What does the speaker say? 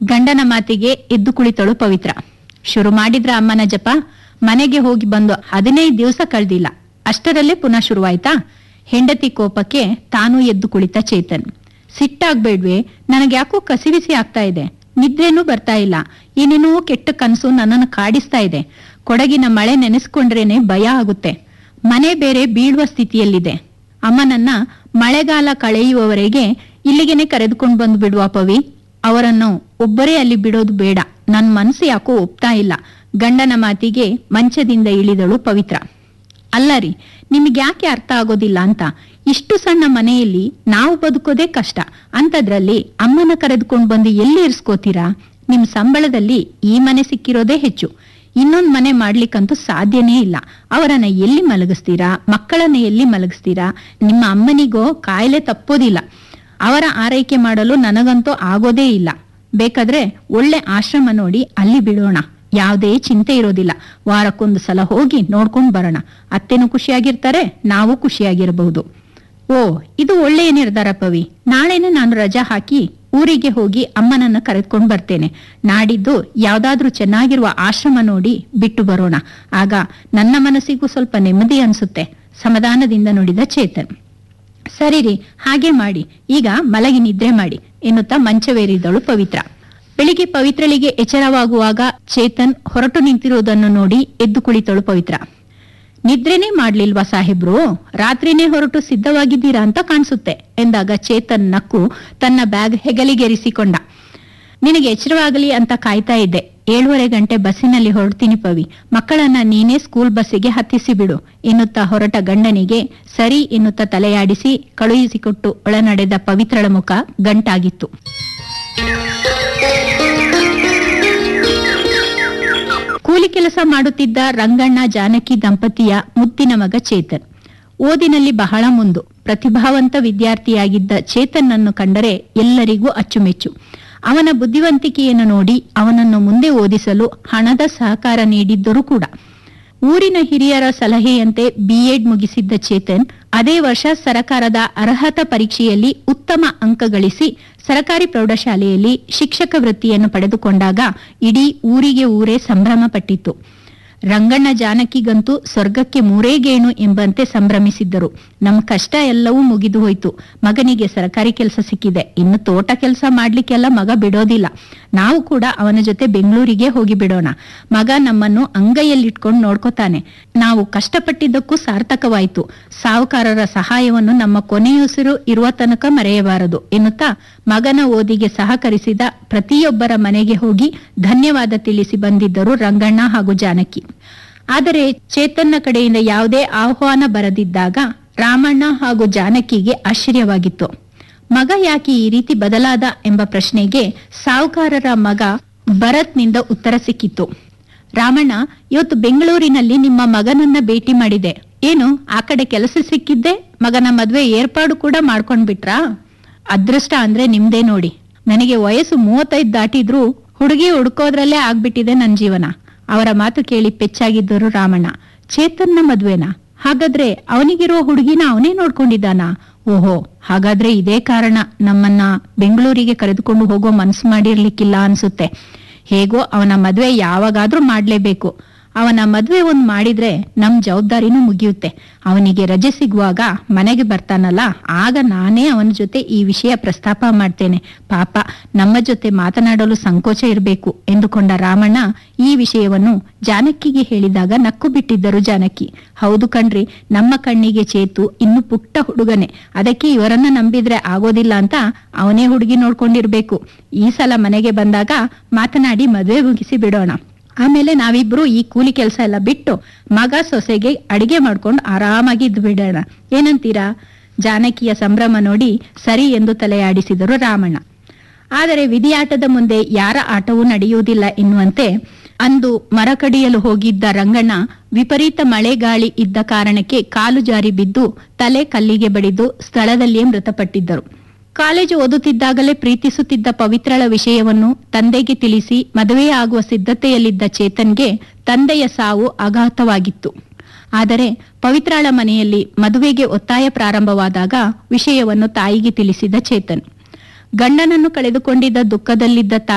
ಗಂಡನ ಮಾತಿಗೆ ಎದ್ದು ಕುಳಿತಳು ಪವಿತ್ರ ಶುರು ಮಾಡಿದ್ರ ಅಮ್ಮನ ಜಪ ಮನೆಗೆ ಹೋಗಿ ಬಂದು ಹದಿನೈದು ದಿವಸ ಕಳ್ದಿಲ್ಲ ಅಷ್ಟರಲ್ಲೇ ಪುನಃ ಶುರುವಾಯ್ತಾ ಹೆಂಡತಿ ಕೋಪಕ್ಕೆ ತಾನೂ ಎದ್ದು ಕುಳಿತ ಚೇತನ್ ಸಿಟ್ಟಾಗ್ಬೇಡ್ವೆ ನನಗ್ಯಾಕೋ ಕಸಿವಿಸಿ ಆಗ್ತಾ ಇದೆ ನಿದ್ರೇನೂ ಬರ್ತಾ ಇಲ್ಲ ಏನೇನೋ ಕೆಟ್ಟ ಕನಸು ನನ್ನನ್ನು ಕಾಡಿಸ್ತಾ ಇದೆ ಕೊಡಗಿನ ಮಳೆ ನೆನೆಸ್ಕೊಂಡ್ರೇನೆ ಭಯ ಆಗುತ್ತೆ ಮನೆ ಬೇರೆ ಬೀಳುವ ಸ್ಥಿತಿಯಲ್ಲಿದೆ ಅಮ್ಮನನ್ನ ಮಳೆಗಾಲ ಕಳೆಯುವವರೆಗೆ ಇಲ್ಲಿಗೆನೆ ಕರೆದುಕೊಂಡು ಬಂದು ಬಿಡುವ ಪವಿ ಅವರನ್ನು ಒಬ್ಬರೇ ಅಲ್ಲಿ ಬಿಡೋದು ಬೇಡ ನನ್ ಮನಸ್ಸು ಯಾಕೋ ಒಪ್ತಾ ಇಲ್ಲ ಗಂಡನ ಮಾತಿಗೆ ಮಂಚದಿಂದ ಇಳಿದಳು ಪವಿತ್ರ ಅಲ್ಲ ರೀ ನಿಮ್ಗೆ ಯಾಕೆ ಅರ್ಥ ಆಗೋದಿಲ್ಲ ಅಂತ ಇಷ್ಟು ಸಣ್ಣ ಮನೆಯಲ್ಲಿ ನಾವು ಬದುಕೋದೇ ಕಷ್ಟ ಅಂತದ್ರಲ್ಲಿ ಅಮ್ಮನ ಕರೆದುಕೊಂಡು ಬಂದು ಎಲ್ಲಿ ಇರಿಸ್ಕೋತೀರಾ ನಿಮ್ ಸಂಬಳದಲ್ಲಿ ಈ ಮನೆ ಸಿಕ್ಕಿರೋದೇ ಹೆಚ್ಚು ಇನ್ನೊಂದ್ ಮನೆ ಮಾಡ್ಲಿಕ್ಕಂತೂ ಸಾಧ್ಯನೇ ಇಲ್ಲ ಅವರನ್ನ ಎಲ್ಲಿ ಮಲಗಿಸ್ತೀರಾ ಮಕ್ಕಳನ್ನ ಎಲ್ಲಿ ಮಲಗಿಸ್ತೀರಾ ನಿಮ್ಮ ಅಮ್ಮನಿಗೋ ಕಾಯಿಲೆ ತಪ್ಪೋದಿಲ್ಲ ಅವರ ಆರೈಕೆ ಮಾಡಲು ನನಗಂತೂ ಆಗೋದೇ ಇಲ್ಲ ಬೇಕಾದ್ರೆ ಒಳ್ಳೆ ಆಶ್ರಮ ನೋಡಿ ಅಲ್ಲಿ ಬಿಡೋಣ ಯಾವುದೇ ಚಿಂತೆ ಇರೋದಿಲ್ಲ ವಾರಕ್ಕೊಂದು ಸಲ ಹೋಗಿ ನೋಡ್ಕೊಂಡ್ ಬರೋಣ ಅತ್ತೆನೂ ಖುಷಿಯಾಗಿರ್ತಾರೆ ನಾವು ಖುಷಿಯಾಗಿರಬಹುದು ಓ ಇದು ಒಳ್ಳೆಯ ನಿರ್ಧಾರ ಪವಿ ನಾಳೆನೆ ನಾನು ರಜಾ ಹಾಕಿ ಊರಿಗೆ ಹೋಗಿ ಅಮ್ಮನನ್ನ ಕರೆದುಕೊಂಡು ಬರ್ತೇನೆ ನಾಡಿದ್ದು ಯಾವ್ದಾದ್ರೂ ಚೆನ್ನಾಗಿರುವ ಆಶ್ರಮ ನೋಡಿ ಬಿಟ್ಟು ಬರೋಣ ಆಗ ನನ್ನ ಮನಸ್ಸಿಗೂ ಸ್ವಲ್ಪ ನೆಮ್ಮದಿ ಅನ್ಸುತ್ತೆ ಸಮಾಧಾನದಿಂದ ನುಡಿದ ಚೇತನ್ ಸರಿ ರೀ ಹಾಗೆ ಮಾಡಿ ಈಗ ಮಲಗಿ ನಿದ್ರೆ ಮಾಡಿ ಎನ್ನುತ್ತಾ ಮಂಚವೇರಿದಳು ಪವಿತ್ರ ಬೆಳಿಗ್ಗೆ ಪವಿತ್ರಳಿಗೆ ಎಚ್ಚರವಾಗುವಾಗ ಚೇತನ್ ಹೊರಟು ನಿಂತಿರುವುದನ್ನು ನೋಡಿ ಎದ್ದು ಕುಳಿತಳು ಪವಿತ್ರ ನಿದ್ರೆನೇ ಮಾಡ್ಲಿಲ್ವಾ ಸಾಹೇಬ್ರು ರಾತ್ರಿನೇ ಹೊರಟು ಸಿದ್ಧವಾಗಿದ್ದೀರಾ ಅಂತ ಕಾಣಿಸುತ್ತೆ ಎಂದಾಗ ಚೇತನ್ ನಕ್ಕು ತನ್ನ ಬ್ಯಾಗ್ ಹೆಗಲಿಗೆರಿಸಿಕೊಂಡ ನಿನಗೆ ಎಚ್ಚರವಾಗಲಿ ಅಂತ ಕಾಯ್ತಾ ಇದ್ದೆ ಏಳುವರೆ ಗಂಟೆ ಬಸ್ಸಿನಲ್ಲಿ ಹೊರಡ್ತೀನಿ ಪವಿ ಮಕ್ಕಳನ್ನ ನೀನೇ ಸ್ಕೂಲ್ ಬಸ್ಸಿಗೆ ಹತ್ತಿಸಿ ಬಿಡು ಎನ್ನುತ್ತಾ ಹೊರಟ ಗಂಡನಿಗೆ ಸರಿ ಎನ್ನುತ್ತಾ ತಲೆಯಾಡಿಸಿ ಕಳುಹಿಸಿಕೊಟ್ಟು ಒಳನಡೆದ ಪವಿತ್ರಳ ಮುಖ ಗಂಟಾಗಿತ್ತು ಕೂಲಿ ಕೆಲಸ ಮಾಡುತ್ತಿದ್ದ ರಂಗಣ್ಣ ಜಾನಕಿ ದಂಪತಿಯ ಮುದ್ದಿನ ಮಗ ಚೇತನ್ ಓದಿನಲ್ಲಿ ಬಹಳ ಮುಂದು ಪ್ರತಿಭಾವಂತ ವಿದ್ಯಾರ್ಥಿಯಾಗಿದ್ದ ಚೇತನ್ನನ್ನು ಕಂಡರೆ ಎಲ್ಲರಿಗೂ ಅಚ್ಚುಮೆಚ್ಚು ಅವನ ಬುದ್ಧಿವಂತಿಕೆಯನ್ನು ನೋಡಿ ಅವನನ್ನು ಮುಂದೆ ಓದಿಸಲು ಹಣದ ಸಹಕಾರ ನೀಡಿದ್ದರೂ ಕೂಡ ಊರಿನ ಹಿರಿಯರ ಸಲಹೆಯಂತೆ ಬಿಎಡ್ ಮುಗಿಸಿದ್ದ ಚೇತನ್ ಅದೇ ವರ್ಷ ಸರಕಾರದ ಅರ್ಹತಾ ಪರೀಕ್ಷೆಯಲ್ಲಿ ಉತ್ತಮ ಅಂಕ ಗಳಿಸಿ ಸರಕಾರಿ ಪ್ರೌಢಶಾಲೆಯಲ್ಲಿ ಶಿಕ್ಷಕ ವೃತ್ತಿಯನ್ನು ಪಡೆದುಕೊಂಡಾಗ ಇಡೀ ಊರಿಗೆ ಊರೇ ಸಂಭ್ರಮ ಪಟ್ಟಿತ್ತು ರಂಗಣ್ಣ ಜಾನಕಿಗಂತೂ ಸ್ವರ್ಗಕ್ಕೆ ಮೂರೇ ಗೇಣು ಎಂಬಂತೆ ಸಂಭ್ರಮಿಸಿದ್ದರು ನಮ್ಮ ಕಷ್ಟ ಎಲ್ಲವೂ ಮುಗಿದು ಹೋಯ್ತು ಮಗನಿಗೆ ಸರಕಾರಿ ಕೆಲಸ ಸಿಕ್ಕಿದೆ ಇನ್ನು ತೋಟ ಕೆಲಸ ಮಾಡ್ಲಿಕ್ಕೆಲ್ಲ ಮಗ ಬಿಡೋದಿಲ್ಲ ನಾವು ಕೂಡ ಅವನ ಜೊತೆ ಬೆಂಗಳೂರಿಗೆ ಹೋಗಿ ಬಿಡೋಣ ಮಗ ನಮ್ಮನ್ನು ಅಂಗೈಯಲ್ಲಿಟ್ಕೊಂಡು ನೋಡ್ಕೋತಾನೆ ನಾವು ಕಷ್ಟಪಟ್ಟಿದ್ದಕ್ಕೂ ಸಾರ್ಥಕವಾಯಿತು ಸಾಹುಕಾರರ ಸಹಾಯವನ್ನು ನಮ್ಮ ಕೊನೆಯುಸಿರು ಇರುವ ತನಕ ಮರೆಯಬಾರದು ಎನ್ನುತ್ತಾ ಮಗನ ಓದಿಗೆ ಸಹಕರಿಸಿದ ಪ್ರತಿಯೊಬ್ಬರ ಮನೆಗೆ ಹೋಗಿ ಧನ್ಯವಾದ ತಿಳಿಸಿ ಬಂದಿದ್ದರು ರಂಗಣ್ಣ ಹಾಗೂ ಜಾನಕಿ ಆದರೆ ಚೇತನ್ನ ಕಡೆಯಿಂದ ಯಾವುದೇ ಆಹ್ವಾನ ಬರದಿದ್ದಾಗ ರಾಮಣ್ಣ ಹಾಗೂ ಜಾನಕಿಗೆ ಆಶ್ಚರ್ಯವಾಗಿತ್ತು ಮಗ ಯಾಕೆ ಈ ರೀತಿ ಬದಲಾದ ಎಂಬ ಪ್ರಶ್ನೆಗೆ ಸಾಹುಕಾರರ ಮಗ ಭರತ್ನಿಂದ ಉತ್ತರ ಸಿಕ್ಕಿತ್ತು ರಾಮಣ್ಣ ಇವತ್ತು ಬೆಂಗಳೂರಿನಲ್ಲಿ ನಿಮ್ಮ ಮಗನನ್ನ ಭೇಟಿ ಮಾಡಿದೆ ಏನು ಆ ಕಡೆ ಕೆಲಸ ಸಿಕ್ಕಿದ್ದೆ ಮಗನ ಮದ್ವೆ ಏರ್ಪಾಡು ಕೂಡ ಮಾಡ್ಕೊಂಡ್ ಬಿಟ್ರಾ ಅದೃಷ್ಟ ಅಂದ್ರೆ ನಿಮ್ದೇ ನೋಡಿ ನನಗೆ ವಯಸ್ಸು ಮೂವತ್ತೈದು ದಾಟಿದ್ರೂ ಹುಡುಗಿ ಹುಡುಕೋದ್ರಲ್ಲೇ ಆಗ್ಬಿಟ್ಟಿದೆ ನನ್ ಜೀವನ ಅವರ ಮಾತು ಕೇಳಿ ಪೆಚ್ಚಾಗಿದ್ದರು ರಾಮಣ್ಣ ಚೇತನ್ನ ಮದ್ವೆನಾ ಹಾಗಾದ್ರೆ ಅವನಿಗಿರುವ ಹುಡುಗಿನ ಅವನೇ ನೋಡ್ಕೊಂಡಿದ್ದಾನಾ ಓಹೋ ಹಾಗಾದ್ರೆ ಇದೇ ಕಾರಣ ನಮ್ಮನ್ನ ಬೆಂಗಳೂರಿಗೆ ಕರೆದುಕೊಂಡು ಹೋಗೋ ಮನ್ಸು ಮಾಡಿರ್ಲಿಕ್ಕಿಲ್ಲ ಅನ್ಸುತ್ತೆ ಹೇಗೋ ಅವನ ಮದ್ವೆ ಯಾವಾಗಾದ್ರೂ ಮಾಡ್ಲೇಬೇಕು ಅವನ ಮದ್ವೆ ಒಂದ್ ಮಾಡಿದ್ರೆ ನಮ್ ಜವಾಬ್ದಾರಿನೂ ಮುಗಿಯುತ್ತೆ ಅವನಿಗೆ ರಜೆ ಸಿಗುವಾಗ ಮನೆಗೆ ಬರ್ತಾನಲ್ಲ ಆಗ ನಾನೇ ಅವನ ಜೊತೆ ಈ ವಿಷಯ ಪ್ರಸ್ತಾಪ ಮಾಡ್ತೇನೆ ಪಾಪ ನಮ್ಮ ಜೊತೆ ಮಾತನಾಡಲು ಸಂಕೋಚ ಇರಬೇಕು ಎಂದುಕೊಂಡ ರಾಮಣ್ಣ ಈ ವಿಷಯವನ್ನು ಜಾನಕಿಗೆ ಹೇಳಿದಾಗ ನಕ್ಕು ಬಿಟ್ಟಿದ್ದರು ಜಾನಕಿ ಹೌದು ಕಣ್ರಿ ನಮ್ಮ ಕಣ್ಣಿಗೆ ಚೇತು ಇನ್ನು ಪುಟ್ಟ ಹುಡುಗನೆ ಅದಕ್ಕೆ ಇವರನ್ನ ನಂಬಿದ್ರೆ ಆಗೋದಿಲ್ಲ ಅಂತ ಅವನೇ ಹುಡುಗಿ ನೋಡ್ಕೊಂಡಿರ್ಬೇಕು ಈ ಸಲ ಮನೆಗೆ ಬಂದಾಗ ಮಾತನಾಡಿ ಮದುವೆ ಮುಗಿಸಿ ಬಿಡೋಣ ಆಮೇಲೆ ನಾವಿಬ್ರು ಈ ಕೂಲಿ ಕೆಲಸ ಎಲ್ಲ ಬಿಟ್ಟು ಮಗ ಸೊಸೆಗೆ ಅಡಿಗೆ ಮಾಡ್ಕೊಂಡು ಆರಾಮಾಗಿ ಇದ್ದು ಬಿಡೋಣ ಏನಂತೀರಾ ಜಾನಕಿಯ ಸಂಭ್ರಮ ನೋಡಿ ಸರಿ ಎಂದು ತಲೆಯಾಡಿಸಿದರು ರಾಮಣ್ಣ ಆದರೆ ವಿಧಿಯಾಟದ ಮುಂದೆ ಯಾರ ಆಟವೂ ನಡೆಯುವುದಿಲ್ಲ ಎನ್ನುವಂತೆ ಅಂದು ಮರ ಕಡಿಯಲು ಹೋಗಿದ್ದ ರಂಗಣ್ಣ ವಿಪರೀತ ಮಳೆ ಗಾಳಿ ಇದ್ದ ಕಾರಣಕ್ಕೆ ಕಾಲು ಜಾರಿ ಬಿದ್ದು ತಲೆ ಕಲ್ಲಿಗೆ ಬಡಿದು ಸ್ಥಳದಲ್ಲಿಯೇ ಮೃತಪಟ್ಟಿದ್ದರು ಕಾಲೇಜು ಓದುತ್ತಿದ್ದಾಗಲೇ ಪ್ರೀತಿಸುತ್ತಿದ್ದ ಪವಿತ್ರಳ ವಿಷಯವನ್ನು ತಂದೆಗೆ ತಿಳಿಸಿ ಮದುವೆಯಾಗುವ ಸಿದ್ಧತೆಯಲ್ಲಿದ್ದ ಚೇತನ್ಗೆ ತಂದೆಯ ಸಾವು ಆಘಾತವಾಗಿತ್ತು ಆದರೆ ಪವಿತ್ರಾಳ ಮನೆಯಲ್ಲಿ ಮದುವೆಗೆ ಒತ್ತಾಯ ಪ್ರಾರಂಭವಾದಾಗ ವಿಷಯವನ್ನು ತಾಯಿಗೆ ತಿಳಿಸಿದ ಚೇತನ್ ಗಂಡನನ್ನು ಕಳೆದುಕೊಂಡಿದ್ದ ದುಃಖದಲ್ಲಿದ್ದ ತಾಯಿ